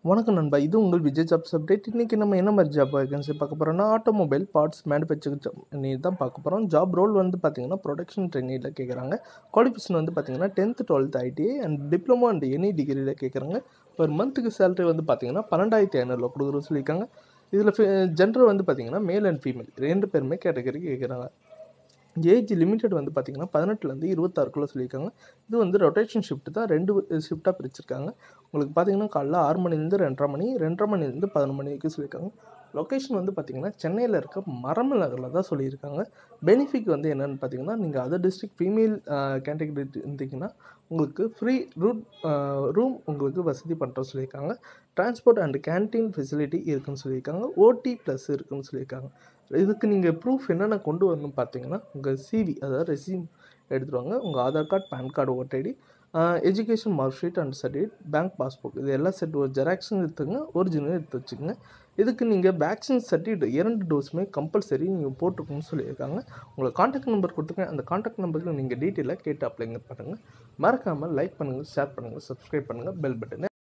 வணக்கம் நண்பா இது உங்கள் விஜய் ஜாப்ஸ் அப்டேட் இன்றைக்கி நம்ம என்ன மாதிரி ஜாப் வேகன்சி பார்க்க போகிறோம்னா ஆட்டோமொபைல் பார்ட்ஸ் மேனுஃபேக்சர் நீ தான் பார்க்க போகிறோம் ஜாப் ரோல் வந்து பார்த்தீங்கன்னா ப்ரொடக்ஷன் ட்ரெயினியில் கேட்குறாங்க குவாலிஃபிகேஷன் வந்து பார்த்தீங்கன்னா tenth twelfth ITI and diploma and any டிகிரியில் கேட்குறாங்க ஒரு மந்த்துக்கு சேலரி வந்து பார்த்தீங்கன்னா பன்னெண்டாயிரத்தி ஐநூறுல கொடுக்குறோம் சொல்லியிருக்காங்க இதில் ஜென்டர் வந்து பார்த்தீங்கன்னா மேல் அண்ட் ஃபீமேல் ரெண்டு பேருமே கேட்டகரி கேட்குறாங்க ஏஜ் லிமிட்டட் வந்து பார்த்திங்கன்னா பதினெட்டுலேருந்து இருபத்தாறுக்குள்ளே சொல்லியிருக்காங்க இது வந்து ரொட்டேஷன் ஷிஃப்ட் தான் ரெண்டு ஷிஃப்ட்டாக பிரிச்சிருக்காங்க உங்களுக்கு பார்த்தீங்கன்னா காலைல ஆறு மணிலேருந்து ரெண்டரை மணி ரெண்டரை மணிலேருந்து பதினொன்று மணி வரைக்கும் சொல்லியிருக்காங்க லொக்கேஷன் வந்து பார்த்திங்கன்னா சென்னையில் இருக்க மரமல் நகரில் தான் சொல்லியிருக்காங்க பெனிஃபிட் வந்து என்னென்னு பார்த்தீங்கன்னா நீங்கள் அதர் டிஸ்ட்ரிக்ட் ஃபீமேல் கேட்டகரி இருந்தீங்கன்னா உங்களுக்கு ஃப்ரீ ரூட் ரூம் உங்களுக்கு வசதி பண்ணுறோம் சொல்லியிருக்காங்க டிரான்ஸ்போர்ட் அண்ட் கேன்டீன் ஃபெசிலிட்டி இருக்குன்னு சொல்லியிருக்காங்க ஓடி ப்ளஸ் இருக்குன்னு சொல்லியிருக்காங்க இதுக்கு நீங்கள் ப்ரூஃப் என்னென்ன கொண்டு வரணும் பார்த்தீங்கன்னா உங்கள் சிவி அதாவது ரெசியூம் எடுத்துகிட்டு வாங்க உங்கள் Aadhaar card PAN card vote ID education mark sheet and certificate bank passbook இது எல்லாம் செட் ஒரு ஜெராக்ஸும் எடுத்துங்க ஒரிஜினல் எடுத்து வச்சுக்கோங்க இதுக்கு நீங்கள் வேக்சின் சர்டிஃபிகேட் இரண்டு டோஸுமே கம்பல்சரி நீங்கள் போட்டுக்கணும்னு சொல்லியிருக்காங்க உங்களுக்கு காண்டாக்ட் நம்பர் கொடுத்துருக்கேன் அந்த காண்டாக்ட் நம்பருக்கு நீங்கள் டீட்டெயிலாக கேட்டு அப்ளைங்க பண்ணுங்கள் மறக்காமல் லைக் பண்ணுங்கள் ஷேர் பண்ணுங்கள் சப்ஸ்கிரைப் பண்ணுங்கள் பெல் பட்டனை